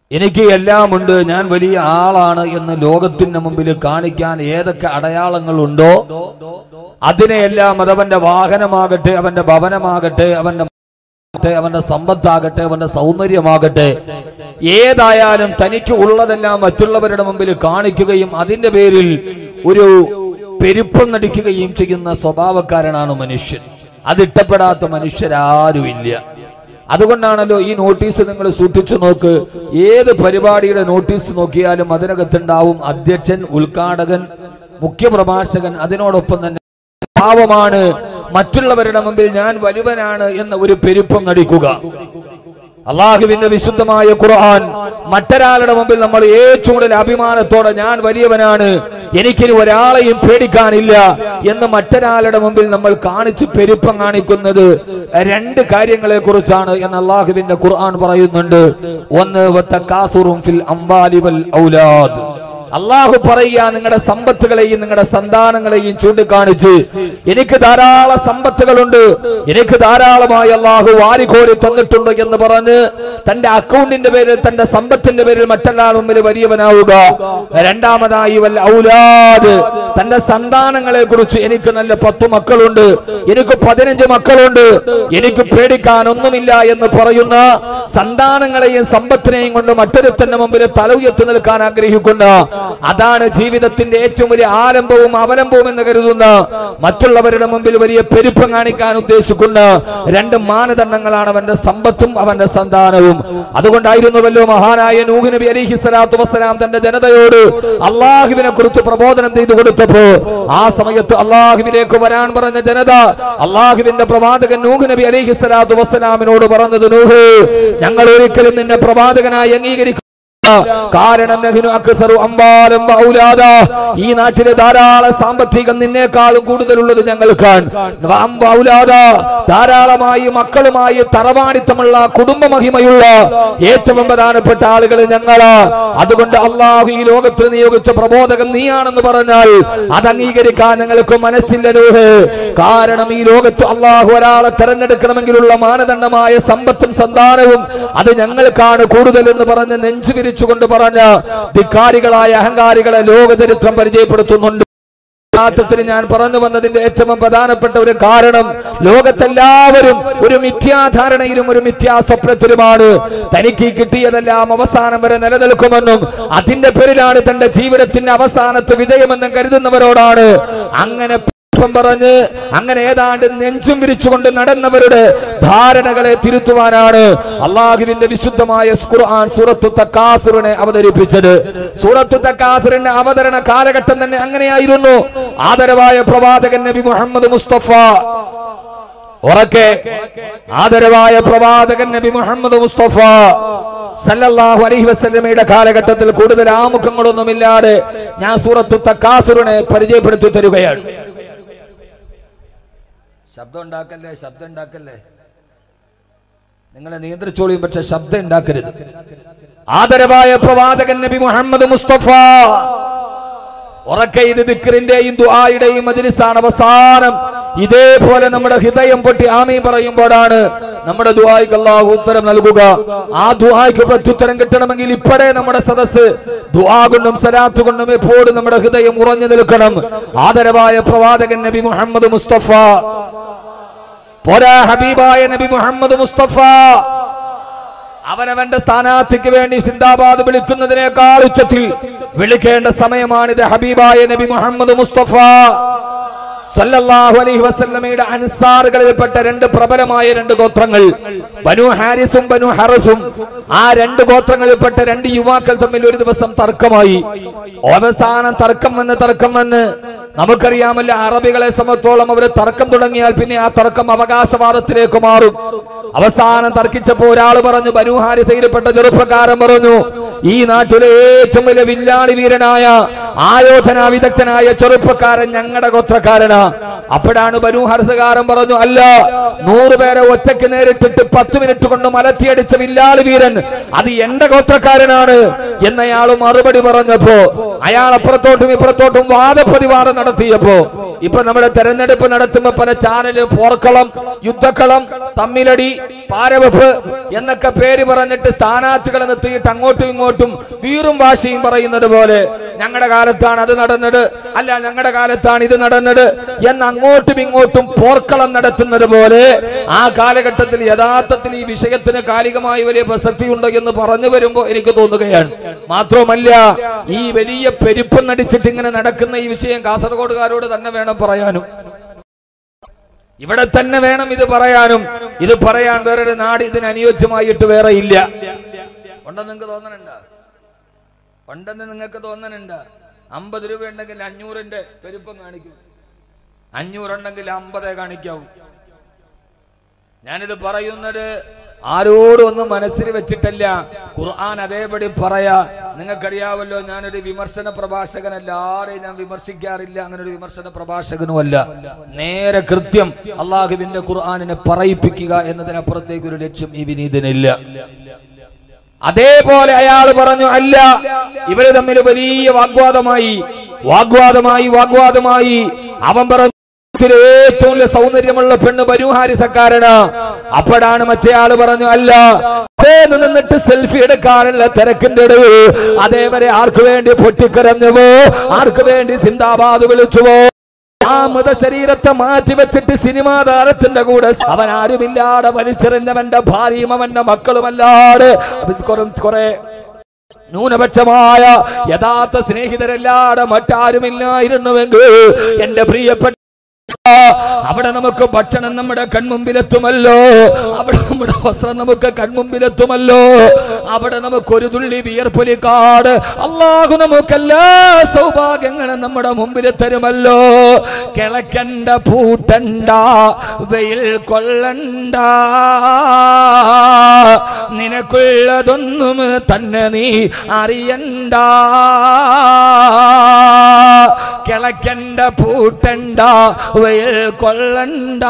എനിക്ക് എല്ലാമുണ്ട് ഞാൻ വലിയ ആളാണ് എന്ന് ലോകത്തിന്റെ മുമ്പിൽ കാണിക്കാൻ ഏതൊക്കെ അടയാളങ്ങളുണ്ടോ അതിനെയെല്ലാം അതവന്റെ വാഹനമാകട്ടെ അവന്റെ ഭവനമാകട്ടെ അവന്റെ ആകട്ടെ, അവന്റെ സമ്പത്താകട്ടെ അവന്റെ സൗന്ദര്യമാകട്ടെ ഏതായാലും തനിക്ക് ഉള്ളതെല്ലാം മറ്റുള്ളവരുടെ മുമ്പിൽ കാണിക്കുകയും അതിന്റെ പേരിൽ ഒരു പെരുപ്പം നടിക്കുകയും ചെയ്യുന്ന സ്വഭാവക്കാരനാണ് മനുഷ്യൻ അതിഷ്ടപ്പെടാത്ത മനുഷ്യരാരുമില്ല അതുകൊണ്ടാണല്ലോ ഈ നോട്ടീസ് നിങ്ങൾ സൂക്ഷിച്ചു നോക്ക് ഏത് പരിപാടിയുടെ നോട്ടീസ് നോക്കിയാലും അതിനകത്തുണ്ടാവും അധ്യക്ഷൻ ഉദ്ഘാടകൻ മുഖ്യപ്രഭാഷകൻ അതിനോടൊപ്പം തന്നെ ഭാവമാണ് മറ്റുള്ളവരുടെ മുമ്പിൽ ഞാൻ വലുവനാണ് എന്ന ഒരു പെരുപ്പം നടിക്കുക അള്ളാഹുവിന്റെ വിശുദ്ധമായ ഖുർആൻ മറ്റൊരാളുടെ മുമ്പിൽ നമ്മൾ ഏറ്റവും കൂടുതൽ അഭിമാനത്തോടെ ഞാൻ വലിയവനാണ് എനിക്കിനി ഒരാളെയും പേടിക്കാനില്ല എന്ന് മറ്റൊരാളുടെ മുമ്പിൽ നമ്മൾ കാണിച്ച് പെരുപ്പം കാണിക്കുന്നത് രണ്ട് കാര്യങ്ങളെ കുറിച്ചാണ് എന്ന് അള്ളാഹുവിന്റെ ഖുർആൻ പറയുന്നുണ്ട് ഒന്ന് വത്തക്കാസുറും ഫിൽ അംവാലി വൽ ഔലാദ് അള്ളാഹു പറയുക നിങ്ങളുടെ സമ്പത്തുകളെയും നിങ്ങളുടെ സന്താനങ്ങളെയും ചൂണ്ടിക്കാണിച്ച് എനിക്ക് ധാരാളം സമ്പത്തുകളുണ്ട് എനിക്ക് ധാരാളമായി അള്ളാഹു വാരിക്കോരി തന്നിട്ടുണ്ട് എന്ന് പറഞ്ഞ് തന്റെ അക്കൗണ്ടിന്റെ പേരിൽ തന്റെ സമ്പത്തിന്റെ പേരിൽ മറ്റൊരാൾ മുമ്പിൽ വലിയവനാവുക രണ്ടാമതായി വല്ല ഔലാദ് തന്റെ സന്താനങ്ങളെ കുറിച്ച് എനിക്ക് നല്ല പത്ത് മക്കളുണ്ട് എനിക്ക് പതിനഞ്ച് മക്കളുണ്ട് എനിക്ക് പേടിക്കാൻ ഒന്നുമില്ല എന്ന് പറയുന്ന സന്താനങ്ങളെയും സമ്പത്തിനെയും കൊണ്ട് മറ്റൊരുത്തന്റെ മുമ്പിൽ തല ഉയർത്തി നിൽക്കാൻ ആഗ്രഹിക്കുന്ന അതാണ് ജീവിതത്തിന്റെ ഏറ്റവും വലിയ ആരംഭവും അവലംബവും എന്ന് കരുതുന്ന മറ്റുള്ളവരുടെ മുമ്പിൽ വലിയ പെരുപ്പം കാണിക്കാൻ ഉദ്ദേശിക്കുന്ന രണ്ട് മാനദണ്ഡങ്ങളാണ് അവന്റെ സമ്പത്തും അവന്റെ സന്താനവും അതുകൊണ്ടായിരുന്നുവല്ലോ മഹാനായ നൂഹ് നബി അലിഹി സ്വലാത്തു വസ്സലാം തന്റെ ജനതയോട് അള്ളാഹുവിനെ കുറിച്ച് പ്രബോധനം ചെയ്തു കൊടുത്തപ്പോ ആ സമയത്ത് അള്ളാഹുവിലേക്ക് വരാൻ പറഞ്ഞ ജനത അള്ളാഹുവിന്റെ പ്രവാചകൻ നൂഹ് നബി അലിഹി സ്വലാത്തു വസ്സലാമിനോട് പറഞ്ഞത് നൂഹ് ഞങ്ങൾ ഒരിക്കലും നിന്നെ പ്രവാചകനായി അംഗീകരിക്കും കാരണം നഹ്നു അക്സറു അംവാലം വ ഔലാദാ. ഈ നാട്ടിലെ ധാരാളം സാമ്പത്തികം നിന്നേക്കാളും കൂടുതലുള്ളത് ഞങ്ങൾക്കാണ് വ അം വ ഔലാദാ. ധാരാളമായി മക്കളുമായി തറവാടിത്തമുള്ള കുടുംബ മഹിമയുള്ള ഏറ്റവും പ്രധാനപ്പെട്ട ആളുകൾ ഞങ്ങളാ അതുകൊണ്ട് അള്ളാഹു ഈ ലോകത്തിൽ നിയോഗിച്ച പ്രബോധകൻ നീയാണെന്ന് പറഞ്ഞാൽ അത് അംഗീകരിക്കാൻ ഞങ്ങൾക്ക് മനസ്സില്ല നൂഹ് കാരണം ഈ ലോകത്ത് അള്ളാഹു ഒരാളെ തെരഞ്ഞെടുക്കണമെങ്കിലുള്ള മാനദണ്ഡമായ സമ്പത്തും സന്താനവും അത് ഞങ്ങൾക്കാണ് കൂടുതൽ എന്ന് പറഞ്ഞ് നെഞ്ചു വിരിച്ചുകൊണ്ട് പറഞ്ഞ ധിക്കാരികളായ അഹങ്കാരികളെ ലോകചരിത്രം പരിചയപ്പെടുത്തുന്നുണ്ട് യഥാർത്ഥത്തിൽ ഞാൻ പറഞ്ഞു വന്നതിന്റെ ഏറ്റവും പ്രധാനപ്പെട്ട ഒരു കാരണം ലോകത്തെല്ലാവരും ഒരു മിഥ്യാധാരണയിലും ഒരു മിഥ്യാസ്വപ്നത്തിലുമാണ് തനിക്ക് കിട്ടിയതെല്ലാം അവസാനം വരെ നിലനിൽക്കുമെന്നും അതിന്റെ പേരിലാണ് തന്റെ ജീവിതത്തിന്റെ അവസാനത്ത് വിജയമെന്നും കരുതുന്നവരോടാണ് അങ്ങനെ പുഷ്പം പറഞ്ഞ് അങ്ങനെ ഏതാണ്ട് നെഞ്ചും വിരിച്ചുകൊണ്ട് നടന്നവരുടെ ധാരണകളെ തിരുത്തുവാനാണ് അള്ളാഹുവിന്റെ വിശുദ്ധമായ ഖുർആൻ സൂറത്തു തക്കാസുറിനെ അവതരിപ്പിച്ചത് സൂറത്തു തക്കാസുറിന്റെ അവതരണ കാലഘട്ടം തന്നെ അങ്ങനെയായിരുന്നു ആദരവായ പ്രവാചകൻ നബി മുഹമ്മദ് മുസ്തഫ ഉറക്കെ ആദരവായ പ്രവാചകൻ നബി മുഹമ്മദ് മുസ്തഫ സല്ലല്ലാഹു അലൈഹി വസല്ലമയുടെ കാലഘട്ടത്തിൽ കൂടുതൽ ആമുഖങ്ങളൊന്നുമില്ലാതെ ഞാൻ സൂറത്തു തക്കാസുറിനെ പരിചയപ്പെടുത്തി തരുകയാണ് ശബ്ദം ഉണ്ടാക്കല്ലേ ശബ്ദം ഉണ്ടാക്കല്ലേ നിങ്ങളെ നിയന്ത്രിച്ചോളിയും പക്ഷെ ശബ്ദം ഉണ്ടാക്കരുത് ആദരവായ പ്രവാചകൻ നബി മുഹമ്മദ് മുസ്തഫ ഉറക്കെ ഇത് ദിക്റിന്റെയും ദുആയുടെയും മജ്ലിസാണ് അവസാനം ഇതേപോലെ നമ്മുടെ ഹൃദയം പൊട്ടി ആമീൻ പറയുമ്പോഴാണ് നമ്മുടെ ദുആയ്ക്ക് അല്ലാഹു ഉത്തരം നൽകുക ആ ദുആയ്ക്ക് പ്രത്യുത്തരം കിട്ടണമെങ്കിൽ ഇപ്പോഴേ നമ്മുടെ സദസ്സ് ദുആ കൊണ്ടും സലാത്ത് കൊണ്ടും എപ്പോഴും നമ്മുടെ ഹൃദയം ഉറഞ്ഞു നിൽക്കണം ആദരവായ പ്രവാചകൻ നബി മുഹമ്മദ് മുസ്തഫ പോരാ ഹബീബായ നബി മുഹമ്മദ് മുസ്തഫ അവനവന്റെ സ്ഥാനാർത്ഥിക്ക് വേണ്ടി സിന്ദാബാദ് വിളിക്കുന്നതിനേക്കാൾ ഉച്ചത്തിൽ വിളിക്കേണ്ട സമയമാണിത് ഹബീബായ നബി മുഹമ്മദ് മുസ്തഫ സല്ലല്ലാഹു അലൈഹി വസല്ലമയുടെ അൻസാറുകളിൽപ്പെട്ട രണ്ട് പ്രബലമായ രണ്ട് ഗോത്രങ്ങൾ ബനു ഹാരിസും ബനു ഹറസും ആ രണ്ട് ഗോത്രങ്ങളിൽപ്പെട്ട രണ്ട് യുവാക്കൾ തമ്മിൽ ഒരു ദിവസം തർക്കമായി അവസാനം തർക്കം വന്ന് തർക്കം വന്ന് നമുക്കറിയാമല്ലോ അറബികളെ സംബന്ധിച്ചോളം അവർ തർക്കം തുടങ്ങിയാൽ പിന്നെ ആ തർക്കം അവകാശവാദത്തിലേക്ക് മാറും അവസാനം തർക്കിച്ചപ്പോ ഒരാൾ പറഞ്ഞു ബനു ഹാരിസയിൽപ്പെട്ട ചെറുപ്പക്കാരൻ പറഞ്ഞു ഈ നാട്ടിലെ ഏറ്റവും വലിയ വില്ലാളി വീരനായ ആയോധന വിദഗ്ധനായ ചെറുപ്പക്കാരൻ ഞങ്ങളുടെ ഗോത്രക്കാരനാ അപ്പോഴാണ് ബനു ഹർസകാരൻ പറഞ്ഞു അല്ല നൂറ് പേരെ ഒറ്റയ്ക്ക് നേരിട്ടിട്ട് പത്ത് മിനിറ്റ് കൊണ്ട് മലത്തിയടിച്ച വില്ലാളി വീരൻ അത് എന്റെ ഗോത്രക്കാരനാണ് എന്നയാൾ മറുപടി പറഞ്ഞപ്പോ അയാൾ അപ്പുറത്തോട്ടും ഇപ്പുറത്തോട്ടും വാദപ്രതിവാദം നടത്തിയപ്പോ ഇപ്പൊ നമ്മുടെ തെരഞ്ഞെടുപ്പ് നടത്തുമ്പോ പല ചാനലും പോർക്കളം യുദ്ധക്കളം തമ്മിലടി പാരവെപ്പ് എന്നൊക്കെ പേര് പറഞ്ഞിട്ട് സ്ഥാനാർത്ഥികളെ നിർത്തിയിട്ട് അങ്ങോട്ടും ഇങ്ങോട്ടും വീറും വാശിയും പറയുന്നത് പോലെ ഞങ്ങളുടെ കാലത്താണ് അത് നടന്നത് അല്ല ഞങ്ങളുടെ കാലത്താണ് ഇത് നടന്നത് എന്ന് അങ്ങോട്ടും ഇങ്ങോട്ടും പോർക്കളം നടത്തുന്നത് പോലെ ആ കാലഘട്ടത്തിൽ യഥാർത്ഥത്തിൽ ഈ വിഷയത്തിന് കാലികമായി വലിയ പ്രസക്തി ഉണ്ട് എന്ന് പറഞ്ഞു വരുമ്പോ എനിക്ക് തോന്നുകയാണ് മാത്രമല്ല ഈ വലിയ പെരുപ്പം നടിച്ചിട്ട് ഇങ്ങനെ നടക്കുന്ന ഈ വിഷയം കാസർഗോഡുകാരോട് തന്നെ വേണം പറയാനും ഇവിടെ തന്നെ വേണം ഇത് പറയാനും ഇത് പറയാൻ വേറൊരു നാട് ഇതിന് അനുയോജ്യമായിട്ട് വേറെ ഇല്ല ഉണ്ടെന്ന് നിങ്ങൾക്ക് തോന്നണുണ്ടോ ഉണ്ടെന്ന് നിങ്ങൾക്ക് തോന്നണുണ്ട് അമ്പത് രൂപ ഉണ്ടെങ്കിൽ അഞ്ഞൂറിന്റെ പെരുപ്പം കാണിക്കും അഞ്ഞൂറുണ്ടെങ്കിൽ അമ്പതേ കാണിക്കാവൂ ഞാനിത് പറയുന്നത് ആരോടും ഒന്നും മനസ്സിൽ വെച്ചിട്ടല്ല ഖുർആൻ അതേപടി പറയാ നിങ്ങൾക്കറിയാവല്ലോ ഞാനൊരു വിമർശന പ്രഭാഷകനല്ല ആരെയും ഞാൻ വിമർശിക്കാറില്ല അങ്ങനെ ഒരു വിമർശന പ്രഭാഷകനുമല്ല നേരെ കൃത്യം അള്ളാഹുവിന്റെ ഖുർആാനിനെ പറയിപ്പിക്കുക എന്നതിനപ്പുറത്തേക്ക് ഒരു ലക്ഷ്യം ഈ വിനീതനില്ല അതേപോലെ അയാൾ പറഞ്ഞു അല്ല ഇവര് തമ്മിൽ വലിയ വാഗ്വാദമായി വാഗ്വാദമായി വാഗ്വാദമായി അവൻ പറഞ്ഞു ലോകത്തിലെ ഏറ്റവും വലിയ സൗന്ദര്യമുള്ള പെണ്ണ് ബരുഹാരിസക്കാരന് അപ്പോഴാണ് മറ്റേ ആള് പറഞ്ഞു അല്ല ചേർന്ന് നിന്നിട്ട് സെൽഫി എടുക്കാനുള്ള തിരക്കിന്റെ ഇടയിൽ അതേവരെ ആർക്ക് വേണ്ടി പൊട്ടിക്കരഞ്ഞുവോ ആർക്ക് വേണ്ടി സിന്ദാബാദ് വിളിച്ചുവോ ആ മൃത ശരീരത്തെ മാറ്റി വെച്ചിട്ട് സിനിമാ താരത്തിന്റെ കൂടെ അവൻ ആരുമില്ലാതെ വലിച്ചെറിഞ്ഞവന്റെ ഭാര്യയും അവന്റെ മക്കളുമല്ലാതെ അത് കുറെ കുറെ ന്യൂനപക്ഷമായ യഥാർത്ഥ സ്നേഹിതരല്ലാതെ മറ്റാരുമില്ലായിരുന്നുവെങ്കിൽ എന്റെ പ്രിയപ്പെട്ട അവിടെ നമുക്ക് ഭക്ഷണം നമ്മുടെ കൺമുമ്പിലെത്തുമല്ലോ അവിടെ നമ്മുടെ വസ്ത്രം നമുക്ക് കൺമുമ്പിലെത്തുമല്ലോ അവിടെ നമുക്ക് ഒരു തുള്ളി വിയർപ്പൊലിക്കാട് അള്ളാഹു നമുക്കെല്ലാ സൗഭാഗ്യങ്ങളും നമ്മുടെ മുമ്പിൽ തരുമല്ലോ കിളക്കണ്ട പൂട്ടണ്ട വെയിൽ കൊള്ളണ്ട നിനക്കുള്ളതൊന്നും തന്നെ നീ അറിയണ്ട കിളക്കണ്ട പൂട്ടണ്ട വെയിൽ കൊള്ളണ്ട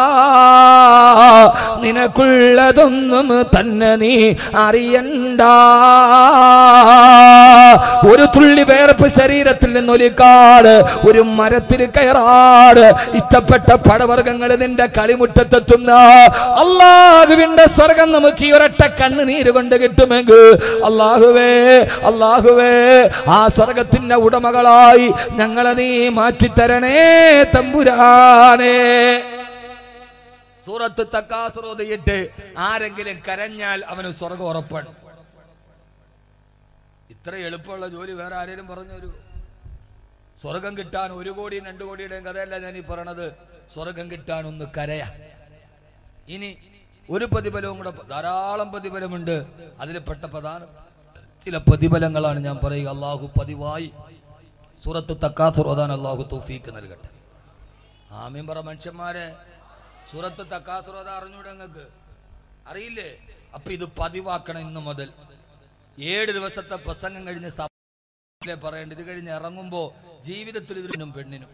നിനക്കുള്ളതൊന്നും തന്നെ നീ അറിയണ്ട ഒരു തുള്ളി വേർപ്പ് ശരീരത്തിൽ നിന്നൊലിക്കാട് ഒരു മരത്തിൽ കയറാട് ഇഷ്ടപ്പെട്ട പടവർഗങ്ങൾ നിന്റെ കളിമുറ്റത്തെത്തുന്ന അള്ളാഹുവിന്റെ സ്വർഗം നമുക്ക് ഈ ഒരൊറ്റ കണ്ണുനീര് കൊണ്ട് കിട്ടുമെങ്കിൽ അള്ളാഹുവേ അള്ളാഹുവേ ആ സ്വർഗത്തിന്റെ ഉടമകളായി ഞങ്ങളെ നീ മാറ്റിത്തരണേ തമ്പുരാനേ സൂറത്ത് തക്കാസുറോദയിട്ട് ആരെങ്കിലും കരഞ്ഞാൽ അവന് സ്വർഗം ഉറപ്പാണ് ഇത്ര എളുപ്പമുള്ള ജോലി വേറെ ആരെങ്കിലും പറഞ്ഞു ഒരു സ്വർഗം കിട്ടാൻ ഒരു കോടിയും രണ്ടു കോടിയുടെയും കഥയല്ല ഞാൻ ഈ പറയണത് സ്വർഗം കിട്ടാൻ ഒന്ന് കരയാ ഇനി ഒരു പ്രതിഫലവും കൂടെ ധാരാളം പ്രതിഫലമുണ്ട് അതിൽ പെട്ട പ്രധാന ചില പ്രതിഫലങ്ങളാണ് ഞാൻ പറയുക അള്ളാഹു പതിവായി സൂറത്ത് തക്കാസുർ ഓതാൻ അള്ളാഹു തൗഫീക്ക് നൽകട്ടെ ആമീൻ പറ മനുഷ്യന്മാരെ സൂറത്ത് തക്കാസുർ ഓതാ അറിഞ്ഞൂടെ നിങ്ങൾക്ക് അറിയില്ലേ അപ്പൊ ഇത് പതിവാക്കണം ഇന്ന് മുതൽ ഏഴ് ദിവസത്തെ പ്രസംഗം കഴിഞ്ഞ് സഭയിലെ പറയേണ്ടത് ഇത് കഴിഞ്ഞ് ഇറങ്ങുമ്പോ ജീവിതത്തിൽ ഇതിനും പെണ്ണിനും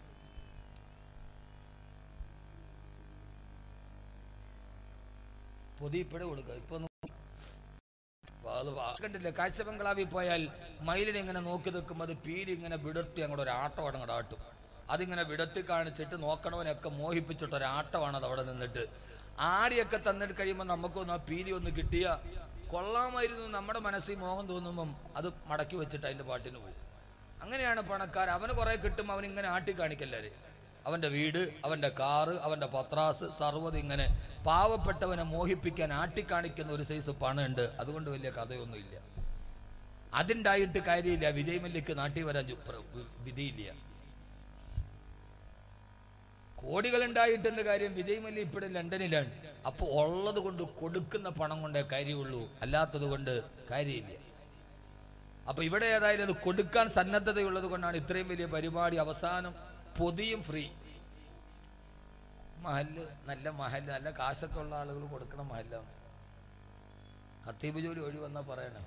പൊതിയിപ്പഴ കൊടുക്കുക ഇപ്പൊ നോ- അപ്പൊ അത് വാ- കണ്ടില്ലേ കാഴ്ച ബംഗ്ലാവിൽ പോയാൽ മയിലിനെ ഇങ്ങനെ നോക്കി നിൽക്കുമ്പോൾ അത് പീലി ഇങ്ങനെ വിടർത്തി അങ്ങോട്ട് ഒരു ആട്ടം അങ്ങോട്ട് ആട്ടും അതിങ്ങനെ വിടത്തി കാണിച്ചിട്ട് നോക്കണവനൊക്കെ മോഹിപ്പിച്ചിട്ട് ഒരു ആട്ടമാണ് അത് അവിടെ നിന്നിട്ട് ആടിയൊക്കെ തന്നിട്ട് കഴിയുമ്പോൾ നമുക്കൊന്ന് ആ പീലി ഒന്ന് കിട്ടിയ കൊള്ളാമായിരുന്നു എന്ന് നമ്മുടെ മനസ്സിൽ മോഹം തോന്നുമ്പം അത് മടക്കി വെച്ചിട്ട് അതിന്റെ പാട്ടിന് പോകും അങ്ങനെയാണ് പണക്കാർ അവന് കുറെ കിട്ടും അവൻ ഇങ്ങനെ ആട്ടി കാണിക്കല്ലാര് അവന്റെ വീട് അവന്റെ കാറ് അവന്റെ പത്രാസ് സർവ്വത് ഇങ്ങനെ പാവപ്പെട്ടവനെ മോഹിപ്പിക്കാൻ ആട്ടിക്കാണിക്കുന്ന ഒരു സൈസ് പണമുണ്ട് അതുകൊണ്ട് വലിയ കഥയൊന്നുമില്ല അതുണ്ടായിട്ട് കാര്യമില്ല വിജയ് മല്യക്ക് നാട്ടിൽ വരാൻ ജു- പ്ര- വി- വിധിയില്ല കോടികൾ ഉണ്ടായിട്ടെന്ത് കാര്യം വിജയ് മല്യ ഇപ്പോഴും ലണ്ടനിലാണ് അപ്പൊ ഉള്ളത് കൊണ്ട് കൊടുക്കുന്ന പണം കൊണ്ടേ കാര്യമുള്ളൂ അല്ലാത്തത് കൊണ്ട് കാര്യമില്ല അപ്പൊ ഇവിടെ ഏതായാലും അത് കൊടുക്കാൻ സന്നദ്ധതയുള്ളത് കൊണ്ടാണ് ഇത്രയും വലിയ പരിപാടി അവസാനം പൊതിയും ഫ്രീ മഹല് നല്ല മഹല് നല്ല കാശൊക്കെ ഉള്ള ആളുകൾ കൊടുക്കണ മഹല്ലാണ് ഖത്തീബ് ജോലി ഒഴി വന്നാ പറയണം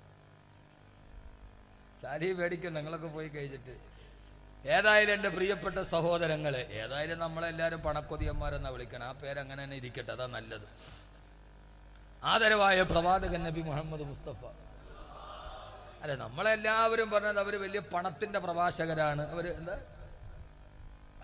സാരി മേടിക്കണം നിങ്ങളൊക്കെ പോയി കഴിച്ചിട്ട് ഏതായാലും എൻ്റെ പ്രിയപ്പെട്ട സഹോദരങ്ങളെ ഏതായാലും നമ്മളെല്ലാവരും പണക്കൊതിയന്മാരെന്നാ വിളിക്കണം ആ പേരങ്ങനെ തന്നെ ഇരിക്കട്ടെ അതാ നല്ലത് ആദരവായ പ്രവാചകൻ നബി മുഹമ്മദ് മുസ്തഫ അല്ലെ നമ്മളെല്ലാവരും പറഞ്ഞത് അവര് വലിയ പണത്തിന്റെ പ്രഭാഷകരാണ് അവര് എന്താ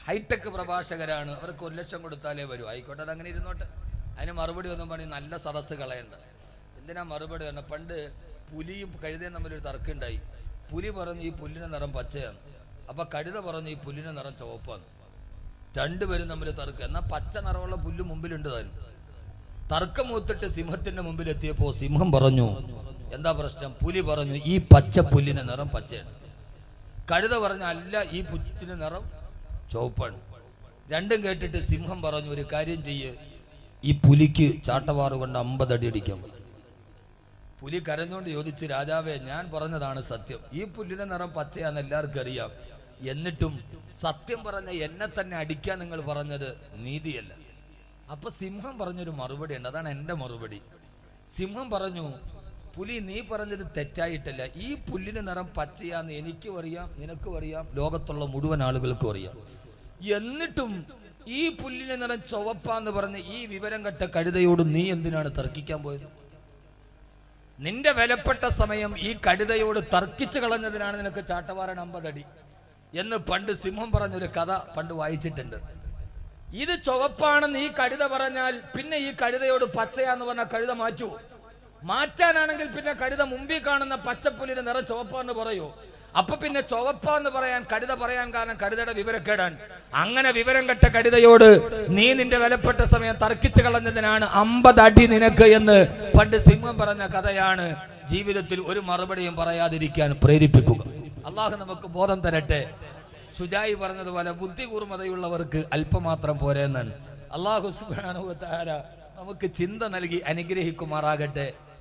ഹൈടെക് പ്രഭാഷകരാണ് അവർക്ക് ഒരു ലക്ഷം കൊടുത്താലേ വരൂ ആയിക്കോട്ടെ അത് അങ്ങനെ ഇരുന്നോട്ടെ അതിന് മറുപടി ഒന്നും പണി നല്ല സദസ്സ് കളയണ്ട എന്തിനാ മറുപടി പറഞ്ഞ പണ്ട് പുലിയും കഴുതയും തമ്മിലൊരു തർക്കമുണ്ടായി പുലി പറഞ്ഞു ഈ പുല്ലിന്റെ നിറം പച്ചയാണ് അപ്പൊ കഴുത പറഞ്ഞു ഈ പുല്ലിന്റെ നിറം ചുവപ്പാണ് രണ്ടുപേരും തമ്മിൽ തർക്കം എന്നാ പച്ച നിറമുള്ള പുല്ല് മുമ്പിലുണ്ട് താനും തർക്കം മൂത്തിട്ട് സിംഹത്തിന്റെ മുമ്പിൽ എത്തിയപ്പോ സിംഹം പറഞ്ഞു എന്താ പ്രശ്നം പുലി പറഞ്ഞു ഈ പച്ച പുല്ലിന്റെ നിറം പച്ചയാണ് കഴുത പറഞ്ഞ അല്ല ഈ പുല്ലിന്റെ നിറം ചുവപ്പാണ് രണ്ടും കേട്ടിട്ട് സിംഹം പറഞ്ഞു ഒരു കാര്യം ചെയ്യ് ഈ പുലിക്ക് ചാട്ടവാറ് കൊണ്ട് അമ്പത് അടി അടിക്കാൻ പറഞ്ഞു. പുലി കരഞ്ഞുകൊണ്ട് ചോദിച്ചു രാജാവേ ഞാൻ പറഞ്ഞതാണ് സത്യം ഈ പുല്ലിന്റെ നിറം പച്ചയാന്ന് എല്ലാവർക്കും അറിയാം എന്നിട്ടും സത്യം പറഞ്ഞ എന്നെ തന്നെ അടിക്കാൻ നിങ്ങൾ പറഞ്ഞത് നീതിയല്ല അപ്പൊ സിംഹം പറഞ്ഞൊരു മറുപടി ഉണ്ട് അതാണ് എന്റെ മറുപടി സിംഹം പറഞ്ഞു പുലി നീ പറഞ്ഞത് തെറ്റായിട്ടല്ല ഈ പുല്ലിന് നിറം പച്ചയാന്ന് എനിക്കും അറിയാം നിനക്കും അറിയാം ലോകത്തുള്ള മുഴുവൻ ആളുകൾക്കും അറിയാം എന്നിട്ടും ഈ പുല്ലിന് നിറം ചുവപ്പാന്ന് പറഞ്ഞ് ഈ വിവരം കെട്ട കഴുതയോട് നീ എന്തിനാണ് തർക്കിക്കാൻ പോയത് നിന്റെ വിലപ്പെട്ട സമയം ഈ കഴുതയോട് തർക്കിച്ചു കളഞ്ഞതിനാണ് നിനക്ക് ചാട്ടവാറൻ അമ്പതടി എന്ന് പണ്ട് സിംഹം പറഞ്ഞൊരു കഥ പണ്ട് വായിച്ചിട്ടുണ്ട് ഇത് ചുവപ്പാണെന്ന് ഈ കഴുത പറഞ്ഞാൽ പിന്നെ ഈ കഴുതയോട് പച്ചയാന്ന് പറഞ്ഞ കഴുത മാറ്റൂ മാറ്റാനാണെങ്കിൽ പിന്നെ കഴുത മുമ്പിൽ കാണുന്ന പച്ചപ്പുല്ലിന് നിറം ചുവപ്പാന്ന് പറയൂ അപ്പൊ പിന്നെ ചുവപ്പാന്ന് പറയാൻ കഴുത പറയാൻ കാരണം കഴുതയുടെ വിവരക്കേടാണ് അങ്ങനെ വിവരം കെട്ട കഴുതയോട് നീ നിന്റെ വിലപ്പെട്ട സമയം തർക്കിച്ചു കളഞ്ഞതിനാണ് അമ്പത് അടി നിനക്ക് എന്ന് പണ്ട് സിംഹം പറഞ്ഞ കഥയാണ് ജീവിതത്തിൽ ഒരു മറുപടിയും പറയാതിരിക്കാൻ പ്രേരിപ്പിക്കുക അള്ളാഹു നമുക്ക് ബോധം തരട്ടെ ഷുജായി പറഞ്ഞതുപോലെ ബുദ്ധി കൂർമ്മതയുള്ളവർക്ക് അല്പമാത്രം പോരെന്നാണ് അള്ളാഹു സുബാനുവത്താര നമുക്ക് ചിന്ത നൽകി അനുഗ്രഹിക്കുമാറാകട്ടെ